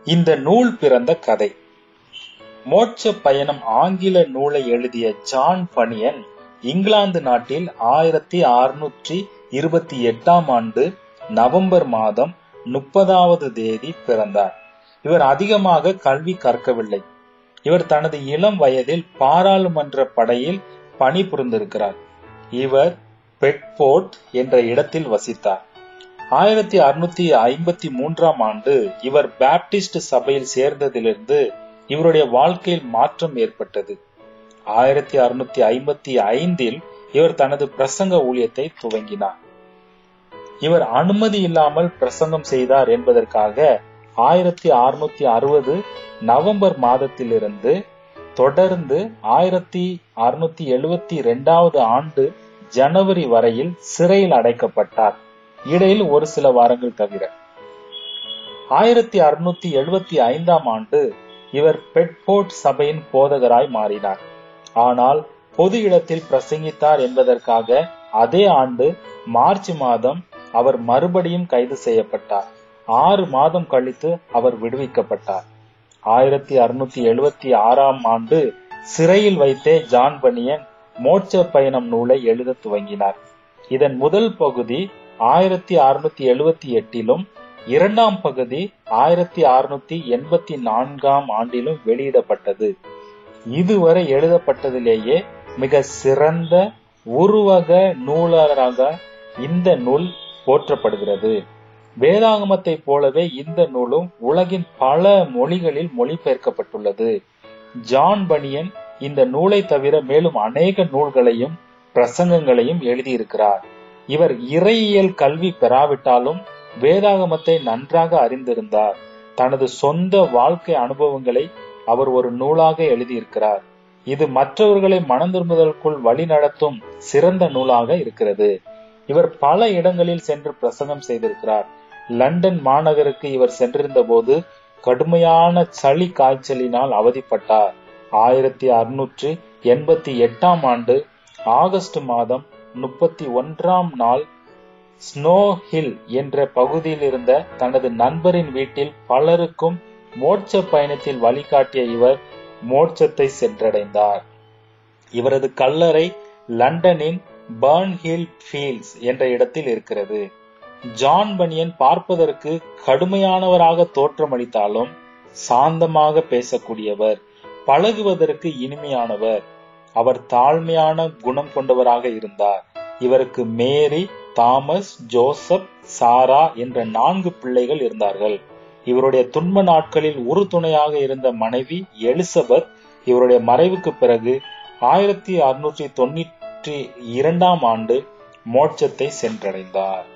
இந்த நூல் பிறந்த கதை மோட்ச பயணம் ஆங்கில நூலை எழுதிய ஜான் பனியன் இங்கிலாந்து நாட்டில் ஆயிரத்தி அறுநூற்றி இருபத்தி எட்டாம் ஆண்டு நவம்பர் மாதம் முப்பதாவது தேதி பிறந்தார் இவர் அதிகமாக கல்வி கற்கவில்லை இவர் தனது இளம் வயதில் பாராளுமன்ற படையில் பணிபுரிந்திருக்கிறார் இவர் பெட்போர்ட் என்ற இடத்தில் வசித்தார் ஆயிரத்தி அறுநூத்தி ஐம்பத்தி மூன்றாம் ஆண்டு இவர் பாப்டிஸ்ட் சபையில் சேர்ந்ததிலிருந்து இவருடைய வாழ்க்கையில் மாற்றம் ஏற்பட்டது ஆயிரத்தி அறுநூத்தி ஐம்பத்தி ஐந்தில் இவர் தனது பிரசங்க ஊழியத்தை துவங்கினார் இவர் அனுமதி இல்லாமல் பிரசங்கம் செய்தார் என்பதற்காக ஆயிரத்தி அறுநூத்தி அறுபது நவம்பர் மாதத்திலிருந்து தொடர்ந்து ஆயிரத்தி அறுநூத்தி எழுபத்தி இரண்டாவது ஆண்டு ஜனவரி வரையில் சிறையில் அடைக்கப்பட்டார் இடையில் ஒரு சில வாரங்கள் தவிர ஆயிரத்தி அறுநூத்தி எழுபத்தி ஐந்தாம் ஆண்டு இவர் பெட்போர்ட் சபையின் போதகராய் மாறினார் ஆனால் பொது இடத்தில் பிரசங்கித்தார் என்பதற்காக அதே ஆண்டு மார்ச் மாதம் அவர் மறுபடியும் கைது செய்யப்பட்டார் ஆறு மாதம் கழித்து அவர் விடுவிக்கப்பட்டார் ஆயிரத்தி அறுநூத்தி எழுபத்தி ஆறாம் ஆண்டு சிறையில் வைத்தே ஜான் பனியன் மோட்ச பயணம் நூலை எழுத துவங்கினார் இதன் முதல் பகுதி ஆயிரத்தி அறுநூத்தி எழுபத்தி எட்டிலும் இரண்டாம் பகுதி ஆயிரத்தி அறுநூத்தி எண்பத்தி நான்காம் ஆண்டிலும் வெளியிடப்பட்டது இதுவரை எழுதப்பட்டதிலேயே மிக சிறந்த உருவக நூலராக இந்த நூல் போற்றப்படுகிறது வேதாகமத்தை போலவே இந்த நூலும் உலகின் பல மொழிகளில் மொழிபெயர்க்கப்பட்டுள்ளது ஜான் பனியன் இந்த நூலை தவிர மேலும் அநேக நூல்களையும் பிரசங்கங்களையும் எழுதியிருக்கிறார் இவர் இறையியல் கல்வி பெறாவிட்டாலும் வேதாகமத்தை நன்றாக அறிந்திருந்தார் தனது சொந்த வாழ்க்கை அனுபவங்களை அவர் ஒரு நூலாக எழுதியிருக்கிறார் இது மற்றவர்களை மனம் திரும்புதலுக்குள் வழி நடத்தும் சிறந்த நூலாக இருக்கிறது இவர் பல இடங்களில் சென்று பிரசங்கம் செய்திருக்கிறார் லண்டன் மாநகருக்கு இவர் சென்றிருந்த போது கடுமையான சளி காய்ச்சலினால் அவதிப்பட்டார் ஆயிரத்தி அறுநூற்றி எண்பத்தி எட்டாம் ஆண்டு ஆகஸ்ட் மாதம் முப்பத்தி ஒன்றாம் நாள் ஸ்னோ ஹில் என்ற பகுதியில் இருந்த தனது நண்பரின் வீட்டில் பலருக்கும் மோட்ச பயணத்தில் வழிகாட்டிய இவர் மோட்சத்தை சென்றடைந்தார் இவரது கல்லறை லண்டனின் பர்ன் ஹில் ஃபீல்ட்ஸ் என்ற இடத்தில் இருக்கிறது ஜான் பனியன் பார்ப்பதற்கு கடுமையானவராக தோற்றமளித்தாலும் சாந்தமாக பேசக்கூடியவர் பழகுவதற்கு இனிமையானவர் அவர் தாழ்மையான குணம் கொண்டவராக இருந்தார் இவருக்கு மேரி தாமஸ் ஜோசப் சாரா என்ற நான்கு பிள்ளைகள் இருந்தார்கள் இவருடைய துன்ப நாட்களில் ஒரு துணையாக இருந்த மனைவி எலிசபெத் இவருடைய மறைவுக்கு பிறகு ஆயிரத்தி அறுநூற்றி தொண்ணூற்றி இரண்டாம் ஆண்டு மோட்சத்தை சென்றடைந்தார்